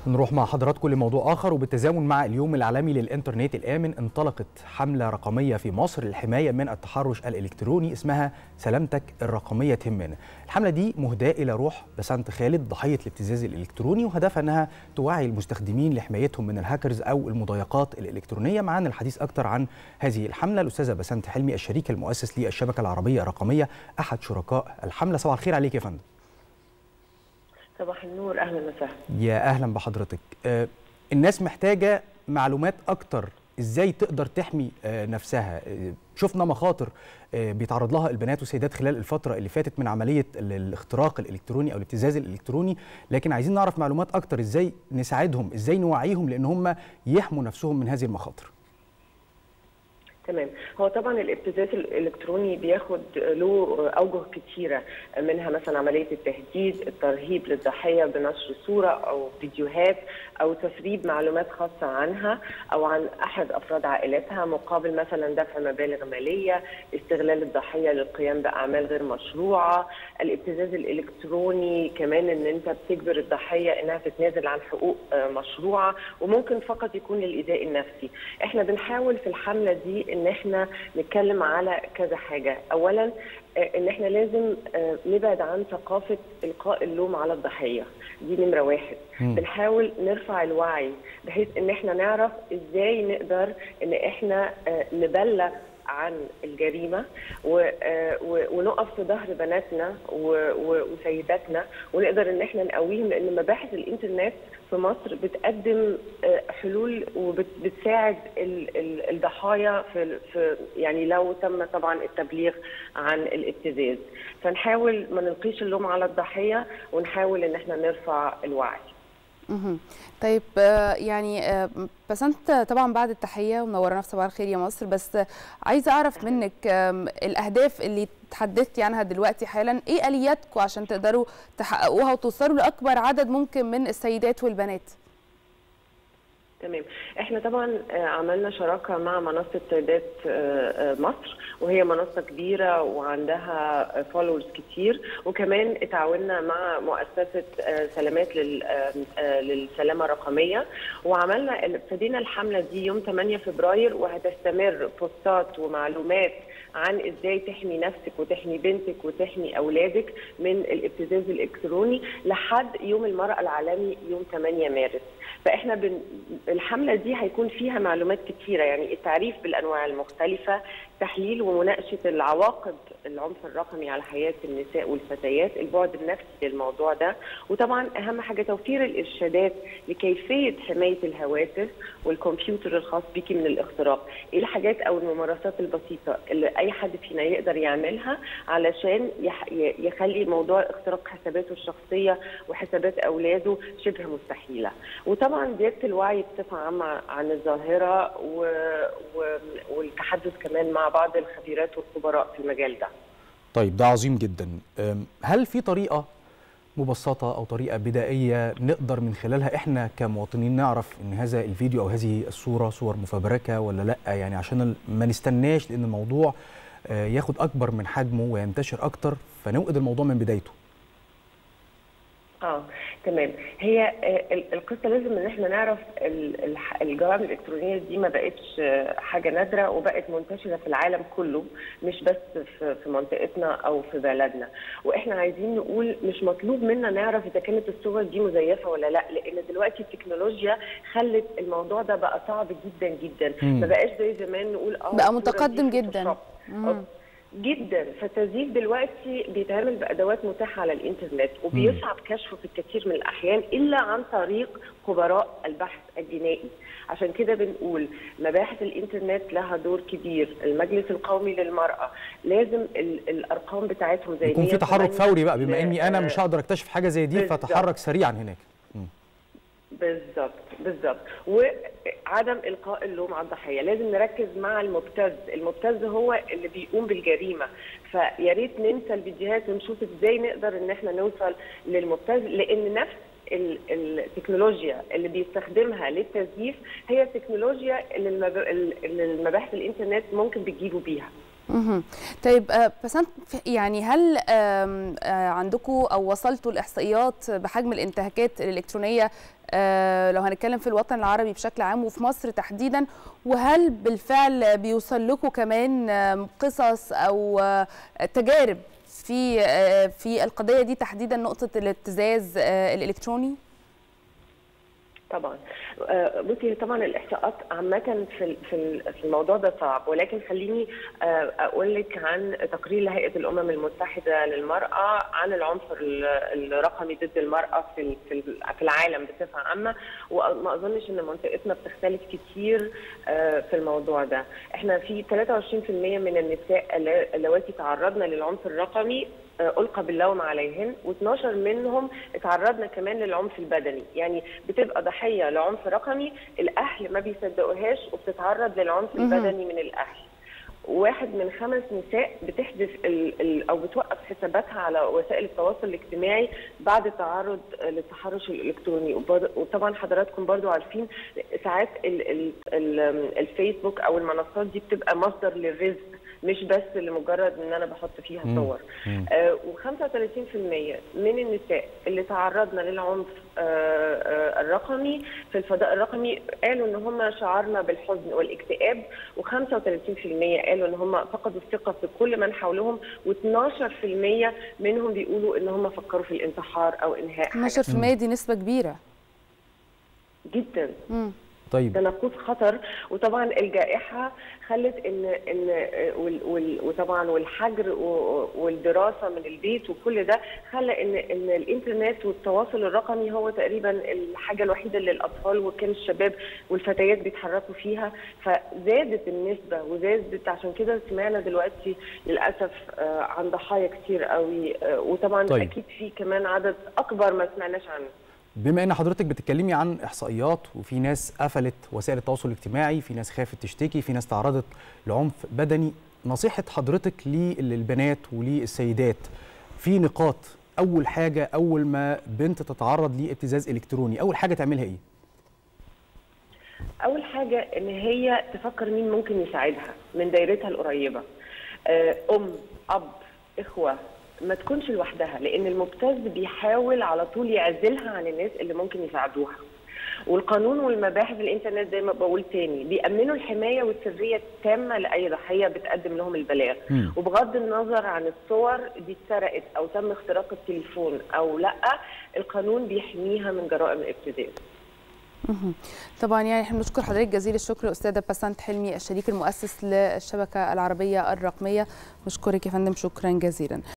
نروح مع حضراتكم لموضوع آخر وبالتزامن مع اليوم العالمي للإنترنت الآمن انطلقت حملة رقمية في مصر للحماية من التحرش الإلكتروني اسمها سلامتك الرقمية تهمنا الحملة دي مهداة إلى روح بسنت خالد ضحية الابتزاز الإلكتروني وهدفها أنها توعي المستخدمين لحمايتهم من الهاكرز أو المضايقات الإلكترونية معانا الحديث أكثر عن هذه الحملة الأستاذة بسنت حلمي الشريك المؤسس للشبكة العربية الرقمية أحد شركاء الحملة صباح الخير عليك يا فندم صباح النور اهلا وسهلا يا اهلا بحضرتك آه، الناس محتاجه معلومات اكتر ازاي تقدر تحمي آه، نفسها آه، شفنا مخاطر آه، بيتعرض لها البنات والسيدات خلال الفتره اللي فاتت من عمليه ال- الاختراق الالكتروني او الابتزاز الالكتروني لكن عايزين نعرف معلومات اكتر ازاي نساعدهم ازاي نوعيهم لان هم يحموا نفسهم من هذه المخاطر تمام هو طبعا الابتزاز الالكتروني بياخد له اوجه كتيره منها مثلا عمليه التهديد الترهيب للضحيه بنشر صوره او فيديوهات او تسريب معلومات خاصه عنها او عن احد افراد عائلتها مقابل مثلا دفع مبالغ ماليه استغلال الضحيه للقيام باعمال غير مشروعه الابتزاز الالكتروني كمان ان انت بتجبر الضحيه انها تتنازل عن حقوق آه، مشروعه وممكن فقط يكون للايذاء النفسي احنا بنحاول في الحمله دي ان احنا نتكلم على كذا حاجه اولا آه، ان احنا لازم آه، نبعد عن ثقافه القاء اللوم على الضحيه دي نمره واحد مم. بنحاول نرفع الوعي بحيث ان احنا نعرف ازاي نقدر ان احنا آه، نبلغ عن الجريمه و- آه، و- ونقف في ظهر بناتنا و- و- وسيداتنا ونقدر ان احنا نقويهم لان مباحث الانترنت في مصر بتقدم آه، حلول وبتساعد الضحايا في في يعني لو تم طبعا التبليغ عن الابتزاز فنحاول ما نلقيش اللوم على الضحيه ونحاول ان احنا نرفع الوعي مهم. طيب آه، يعني آه، بس انت طبعا بعد التحيه ومنورانا في صباح الخير يا مصر بس آه، عايزه اعرف منك آم، الاهداف اللي تحدثتي عنها دلوقتي حالا ايه الياتكم عشان تقدروا تحققوها وتوصلوا لاكبر عدد ممكن من السيدات والبنات تمام احنا طبعا آه، عملنا شراكه مع منصه سيدات آه، آه، مصر وهي منصه كبيره وعندها فولورز كتير وكمان اتعاوننا مع مؤسسه آه، سلامات لل- آه، آه، للسلامه الرقميه وعملنا ابتدينا الحمله دي يوم 8 فبراير وهتستمر بوستات ومعلومات عن ازاي تحمي نفسك وتحمي بنتك وتحمي اولادك من الابتزاز الالكتروني لحد يوم المراه العالمي يوم 8 مارس فاحنا بن... الحمله دي هيكون فيها معلومات كتيره يعني التعريف بالانواع المختلفه تحليل ومناقشه العواقب العنف الرقمي على حياه النساء والفتيات البعد النفسي للموضوع ده وطبعا اهم حاجه توفير الارشادات لكيفيه حمايه الهواتف والكمبيوتر الخاص بيكي من الاختراق ايه الحاجات او الممارسات البسيطه اللي اي حد فينا يقدر يعملها علشان يح... ي- يخلي موضوع اختراق حساباته الشخصيه وحسابات اولاده شبه مستحيله وطبعا زياده الوعي بصفه عامه عن الظاهره و... و... والتحدث كمان مع بعض الخبيرات والخبراء في المجال ده طيب ده عظيم جدا أم، هل في طريقة مبسطة أو طريقة بدائية نقدر من خلالها إحنا كمواطنين نعرف إن هذا الفيديو أو هذه الصورة صور مفبركة ولا لأ يعني عشان ال- ما نستناش لأن الموضوع آه، ياخد أكبر من حجمه وينتشر أكتر فنوقد الموضوع من بدايته اه تمام هي آه، ال- القصه لازم ان احنا نعرف ال- الح- الجرائم الالكترونيه دي ما بقتش آه، حاجه نادره وبقت منتشره في العالم كله مش بس في في منطقتنا او في بلدنا واحنا عايزين نقول مش مطلوب منا نعرف اذا كانت الصور دي مزيفه ولا لا لان دلوقتي التكنولوجيا خلت الموضوع ده بقى صعب جدا جدا مم. ما بقاش زي زمان نقول اه بقى الصورة دي متقدم جدا. فوتوشوب. مم. جدا فالتزييف دلوقتي بيتعمل بادوات متاحه على الانترنت وبيصعب كشفه في الكثير من الاحيان الا عن طريق خبراء البحث الجنائي عشان كده بنقول مباحث الانترنت لها دور كبير المجلس القومي للمراه لازم ال- الارقام بتاعتهم زي يكون في تحرك 108 فوري بقى بما ل- إني أنا مش هقدر أكتشف حاجة زي دي بالظبط. فتحرك سريعا هناك بالظبط بالظبط وعدم القاء اللوم على الضحيه لازم نركز مع المبتز المبتز هو اللي بيقوم بالجريمه فيا ريت ننسى الفيديوهات ونشوف ازاي نقدر ان احنا نوصل للمبتز لان نفس ال- التكنولوجيا اللي بيستخدمها للتزييف هي التكنولوجيا اللي المب- اللي المباحث الانترنت ممكن بتجيبوا بيها مهم. طيب آه، بس انت ف- يعني هل آم، آه، عندكم او وصلتوا الاحصائيات بحجم الانتهاكات الالكترونيه لو هنتكلم في الوطن العربي بشكل عام وفي مصر تحديدا وهل بالفعل بيوصل لكم كمان قصص او تجارب في في القضيه دي تحديدا نقطه الابتزاز الالكتروني طبعا بصي طبعا الاحصاءات عامه في في الموضوع ده صعب ولكن خليني اقول لك عن تقرير لهيئه الامم المتحده للمراه عن العنف الرقمي ضد المراه في في العالم بصفه عامه وما اظنش ان منطقتنا بتختلف كتير في الموضوع ده احنا في 23% من النساء اللواتي تعرضن للعنف الرقمي ألقى باللوم عليهن و12 منهم اتعرضنا كمان للعنف البدني يعني بتبقى ضحية لعنف رقمي الأهل ما بيصدقوهاش وبتتعرض للعنف البدني من الأهل واحد من خمس نساء بتحدث ال ال او بتوقف حساباتها على وسائل التواصل الاجتماعي بعد التعرض للتحرش الالكتروني وطبعا حضراتكم برضو عارفين ساعات ال ال ال الفيسبوك او المنصات دي بتبقى مصدر للرزق مش بس لمجرد ان انا بحط فيها صور آه و35% من النساء اللي تعرضنا للعنف آه آه الرقمي في الفضاء الرقمي قالوا ان هم شعرنا بالحزن والاكتئاب و35% قالوا ان هم فقدوا الثقه في كل من حولهم و12% منهم بيقولوا ان هم فكروا في الانتحار او انهاء 12% دي نسبه كبيره جدا مم. طيب ده نقوص خطر وطبعا الجائحه خلت ان ان وطبعا والحجر والدراسه من البيت وكل ده خلى ان ان الانترنت والتواصل الرقمي هو تقريبا الحاجه الوحيده اللي الاطفال وكان الشباب والفتيات بيتحركوا فيها فزادت النسبه وزادت عشان كده سمعنا دلوقتي للاسف عن ضحايا كتير قوي وطبعا طيب. اكيد في كمان عدد اكبر ما سمعناش عنه بما ان حضرتك بتتكلمي عن احصائيات وفي ناس قفلت وسائل التواصل الاجتماعي في ناس خافت تشتكي في ناس تعرضت لعنف بدني نصيحه حضرتك للبنات وللسيدات في نقاط اول حاجه اول ما بنت تتعرض لابتزاز الكتروني اول حاجه تعملها ايه اول حاجه ان هي تفكر مين ممكن يساعدها من دايرتها القريبه ام اب اخوه ما تكونش لوحدها لان المبتز بيحاول على طول يعزلها عن الناس اللي ممكن يساعدوها والقانون والمباحث الانترنت زي ما بقول تاني بيأمنوا الحمايه والسريه التامه لاي ضحيه بتقدم لهم البلاغ م. وبغض النظر عن الصور دي اتسرقت او تم اختراق التليفون او لا القانون بيحميها من جرائم الابتزاز طبعا يعني احنا بنشكر حضرتك جزيل الشكر استاذه بسنت حلمي الشريك المؤسس للشبكه العربيه الرقميه بشكرك يا فندم شكرا جزيلا